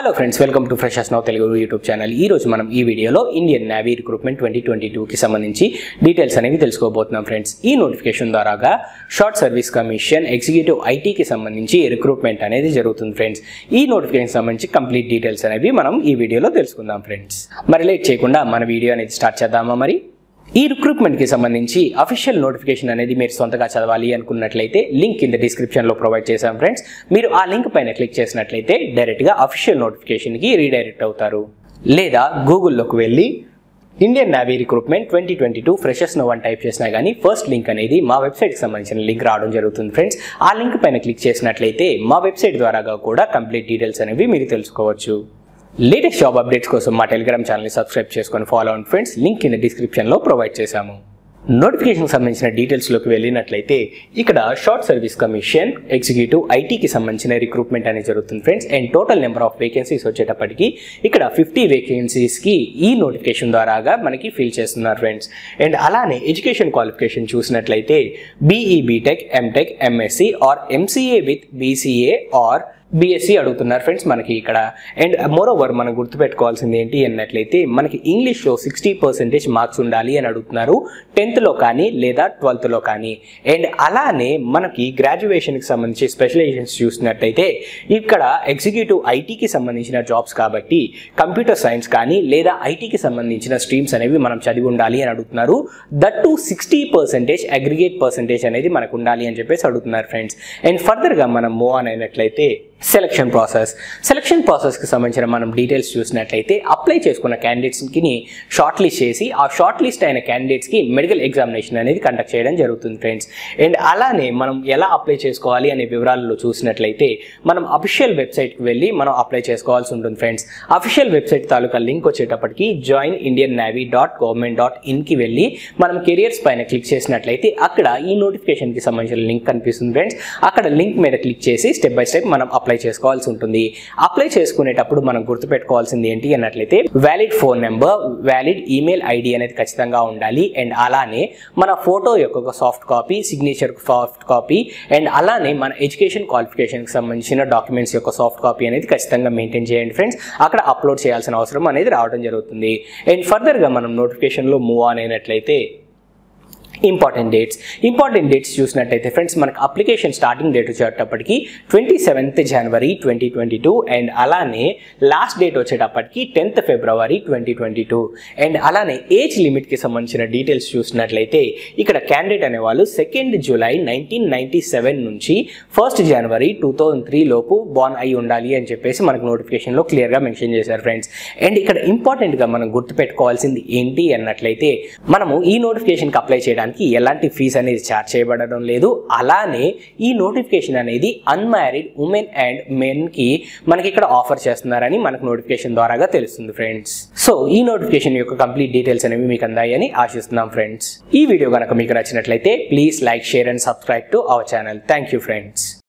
hello friends welcome to freshers now Telugu YouTube channel ఈ రోజు మనం ఈ వీడియోలో Indian Navy recruitment twenty twenty టూకి సంబంధించి డీటెయిల్స్ అనేవి తెలుసుకోబోతున్నాం ఫ్రెండ్స్ ఈ నోటిఫికేషన్ ద్వారాగా షార్ట్ సర్వీస్ కమిషన్ ఎగ్జిక్యూటివ్ ఐటీకి సంబంధించి రిక్రూట్మెంట్ అనేది జరుగుతుంది ఫ్రెండ్స్ ఈ నోటిఫికేషన్ సంబంధించి కంప్లీట్ డీటెయిల్స్ అనేవి మనం ఈ వీడియోలో తెలుసుకుందాం ఫ్రెండ్స్ మరి లేట్ చేయకుండా మన వీడియో అనేది స్టార్ట్ చేద్దామా మరి ఈ రిక్రూట్మెంట్కి సంబంధించి అఫీషియల్ నోటిఫికేషన్ అనేది మీరు సొంతగా చదవాలి అనుకున్నట్లయితే లింక్ కింద డిస్క్రిప్షన్లో ప్రొవైడ్ చేశాం ఫ్రెండ్స్ మీరు ఆ లింక్ పైన క్లిక్ చేసినట్లయితే డైరెక్ట్గా అఫీషియల్ నోటిఫికేషన్కి రీడైరెక్ట్ అవుతారు లేదా గూగుల్లోకి వెళ్ళి Indian Navy recruitment twenty twenty two freshers no one type చేసినా కానీ ఫస్ట్ లింక్ అనేది మా వెబ్సైట్కి సంబంధించిన లింక్ రావడం జరుగుతుంది ఫ్రెండ్స్ ఆ లింక్ పైన క్లిక్ చేసినట్లయితే మా వెబ్సైట్ ద్వారాగా కూడా కంప్లీట్ డీటెయిల్స్ అనేవి మీరు తెలుసుకోవచ్చు లేటెస్ట్ జాబ్ అప్డేట్స్ కోసం మా టెలిగ్రామ్ ఛానల్ని సబ్స్క్రైబ్ చేసుకొని ఫాలో అవ్వండి ఫ్రెండ్స్ లింక్ కింద డిస్క్రిప్షన్లో ప్రొవైడ్ చేశాము నోటిఫికేషన్ సంబంధించిన డీటెయిల్స్లోకి వెళ్ళినట్లయితే ఇక్కడ షార్ట్ సర్వీస్ కమిషన్ ఎగ్జిక్యూటివ్ ఐటీకి సంబంధించిన రిక్రూట్మెంట్ అనేది జరుగుతుంది friends and total number of vacancies వచ్చేటప్పటికి ఇక్కడ ఫిఫ్టీ వేకెన్సీస్కి ఈ నోటిఫికేషన్ ద్వారాగా మనకి ఫిల్ చేస్తున్నారు ఫ్రెండ్స్ అండ్ అలానే ఎడ్యుకేషన్ క్వాలిఫికేషన్ చూసినట్లయితే BE BTech MTech MSc or MCA with BCA or BSc అడుగుతున్నారు ఫ్రెండ్స్ మనకి ఇక్కడ అండ్ మోర్ ఓవర్ మనం గుర్తుపెట్టుకోవాల్సింది ఏంటి అన్నట్లయితే మనకి ఇంగ్లీష్లో సిక్స్టీ పర్సెంటేజ్ మార్క్స్ ఉండాలి అని అడుగుతున్నారు టెన్త్లో కానీ లేదా ట్వెల్త్లో కానీ అండ్ అలానే మనకి గ్రాడ్యుయేషన్కి సంబంధించి స్పెషలైజేషన్స్ చూసినట్టయితే ఇక్కడ ఎగ్జిక్యూటివ్ ఐటీకి సంబంధించిన జాబ్స్ కాబట్టి కంప్యూటర్ సైన్స్ కానీ లేదా ఐటీకి సంబంధించిన స్ట్రీమ్స్ అనేవి మనం చదివి ఉండాలి అని అడుగుతున్నారు that to sixty percentage aggregate percentage అనేది మనకు ఉండాలి అని చెప్పేసి అడుగుతున్నారు ఫ్రెండ్స్ అండ్ ఫర్దర్గా మనం మూవ్ ఆన్ అయినట్లయితే సెలక్షన్ ప్రాసెస్ సెలక్షన్ ప్రాసెస్కి సంబంధించిన మనం డీటెయిల్స్ చూసినట్లయితే అప్లై చేసుకున్న క్యాండిడేట్స్కి షార్ట్ లిస్ట్ చేసి ఆ షార్ట్ లిస్ట్ అయిన క్యాండిడేట్స్కి మెడికల్ ఎగ్జామినేషన్ అనేది కండక్ట్ చేయడం జరుగుతుంది ఫ్రెండ్స్ అండ్ అలానే మనం ఎలా అప్లై చేసుకోవాలి అనే వివరాలలో చూసినట్లయితే మనం అఫీషియల్ వెబ్సైట్కి వెళ్ళి మనం అప్లై చేసుకోవాల్సి ఉంటుంది ఫ్రెండ్స్ అఫీషియల్ వెబ్సైట్ తాలూకా లింక్ వచ్చేటప్పటికి join Indian Navy dot government dot ఇన్కి వెళ్ళి మనం కెరియర్స్ పైన క్లిక్ చేసినట్లయితే అక్కడ ఈ నోటిఫికేషన్కి సంబంధించిన లింక్ కనిపిస్తుంది ఫ్రెండ్స్ అక్కడ లింక్ మీద క్లిక్ చేసి స్టెప్ బై స్టెప్ మనం అప్లై చేసుకోవాల్సి ఉంటుంది అప్లై చేసుకునేటప్పుడు మనం గుర్తుపెట్టుకోవాల్సింది ఏంటి అన్నట్లయితే valid phone number valid email ID అనేది ఖచ్చితంగా ఉండాలి అండ్ అలానే మన ఫోటో యొక్క ఒక soft copy signature soft copy and అలానే మన ఎడ్యుకేషన్ క్వాలిఫికేషన్కి సంబంధించిన డాక్యుమెంట్స్ యొక్క సాఫ్ట్ కాపీ అనేది ఖచ్చితంగా మెయింటైన్ చేయండి ఫ్రెండ్స్ అక్కడ అప్లోడ్ చేయాల్సిన అవసరం అనేది రావడం జరుగుతుంది అండ్ ఫర్దర్గా మనం నోటిఫికేషన్లో మూవ్ ఆన్ అయినట్లయితే ఇంపార్టెంట్ డేట్స్ ఇంపార్టెంట్ డేట్స్ చూసినట్టయితే ఫ్రెండ్స్ మనకు అప్లికేషన్ స్టార్టింగ్ డేట్ వచ్చేటప్పటికి ట్వంటీ సెవెంత్ జనవరి ట్వంటీ ట్వంటీ టూ అండ్ అలానే లాస్ట్ డేట్ వచ్చేటప్పటికి టెన్త్ ఫిబ్రవరి ట్వంటీ ట్వంటీ టూ అండ్ అలానే ఏజ్ లిమిట్కి సంబంధించిన డీటెయిల్స్ చూసినట్లయితే ఇక్కడ క్యాండిడేట్ అనేవాళ్ళు second July nineteen ninety seven నుంచి ఫస్ట్ జనవరి టూ థౌజండ్ త్రీ లోపు బాన్ అయి ఉండాలి అని చెప్పేసి మనకు నోటిఫికేషన్లో క్లియర్గా మెన్షన్ చేశారు ఫ్రెండ్స్ అండ్ ఇక్కడ ఇంపార్టెంట్గా మనం గుర్తుపెట్టుకోవాల్సింది ఏంటి అన్నట్లయితే మనము ఈ నోటిఫికేషన్కి అప్లై చేయడానికి ఎలాంటి ఫీజు అనేది ఛార్జ్ చేయబడడం లేదు అలానే ఈ నోటిఫికేషన్ అనేది అన్మ్యారీడ్ ఉమెన్ అండ్ మెన్ కి మనకి ఇక్కడ ఆఫర్ చేస్తున్నారని మనకు నోటిఫికేషన్ ద్వారాగా తెలుస్తుంది ఫ్రెండ్స్ సో ఈ నోటిఫికేషన్ యొక్క కంప్లీట్ డీటెయిల్స్ అనేవి మీకు అందాయని ఆశిస్తున్నాం ఫ్రెండ్స్ ఈ వీడియో కనుక మీకు నచ్చినట్లయితే please like share and subscribe to our channel thank you friends